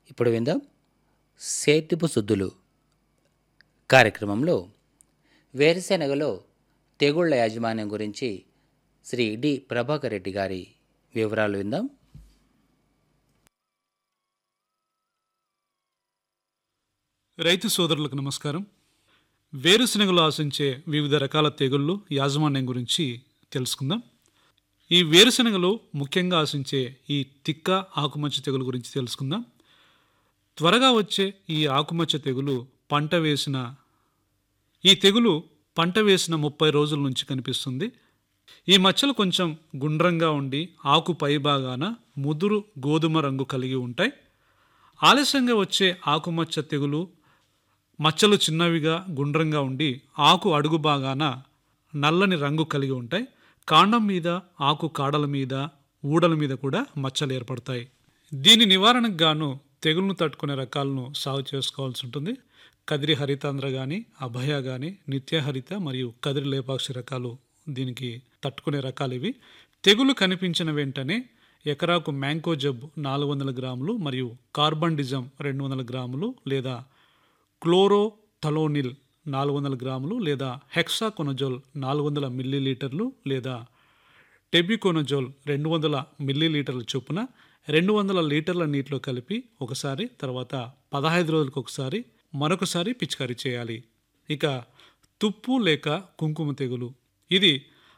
ఇప్పుడు విందాం సేద్యపు శుద్ధులు కార్యక్రమంలో వేరుశెనగలో తెగుళ్ల యాజమాన్యం గురించి శ్రీ డి ప్రభాకర్ రెడ్డి గారి వివరాలు విందాం రైతు సోదరులకు నమస్కారం వేరుశనగలు ఆశించే వివిధ రకాల తెగుళ్ళు యాజమాన్యం గురించి తెలుసుకుందాం ఈ వేరుశనగలు ముఖ్యంగా ఆశించే ఈ తిక్క ఆకుమచ్చ తెగులు గురించి తెలుసుకుందాం త్వరగా వచ్చే ఈ ఆకుమచ్చ తెగులు పంట వేసిన ఈ తెగులు పంట వేసిన ముప్పై రోజుల నుంచి కనిపిస్తుంది ఈ మచ్చలు కొంచెం గుండ్రంగా ఉండి ఆకు పైభాగాన ముదురు గోధుమ రంగు కలిగి ఉంటాయి ఆలస్యంగా వచ్చే ఆకుమచ్చ తెగులు మచ్చలు చిన్నవిగా గుండ్రంగా ఉండి ఆకు అడుగు భాగాన నల్లని రంగు కలిగి ఉంటాయి కాండం మీద ఆకు కాడల మీద ఊడల మీద కూడా మచ్చలు ఏర్పడతాయి దీని నివారణకు గాను తెగులను తట్టుకునే రకాలను సాగు చేసుకోవాల్సి ఉంటుంది కదిరి హరితాంధ్ర కానీ అభయ కానీ నిత్యహరిత మరియు కదిరి లేపాక్షి రకాలు దీనికి తట్టుకునే రకాలు ఇవి తెగులు కనిపించిన వెంటనే ఎకరాకు మ్యాంకో జబ్ నాలుగు వందల గ్రాములు మరియు కార్బన్ డిజం రెండు వందల గ్రాములు లేదా క్లోరోథలోనిల్ నాలుగు వందల గ్రాములు లేదా హెక్సాకొనజోల్ నాలుగు వందల మిల్లీలీటర్లు లేదా టెబికోనజోల్ రెండు వందల మిల్లీలీటర్ల చొప్పున రెండు వందల లీటర్ల నీటిలో కలిపి ఒకసారి తర్వాత పదహైదు రోజులకు ఒకసారి మరొకసారి పిచికారీ చేయాలి ఇక తుప్పు లేక కుంకుమ తెగులు ఇది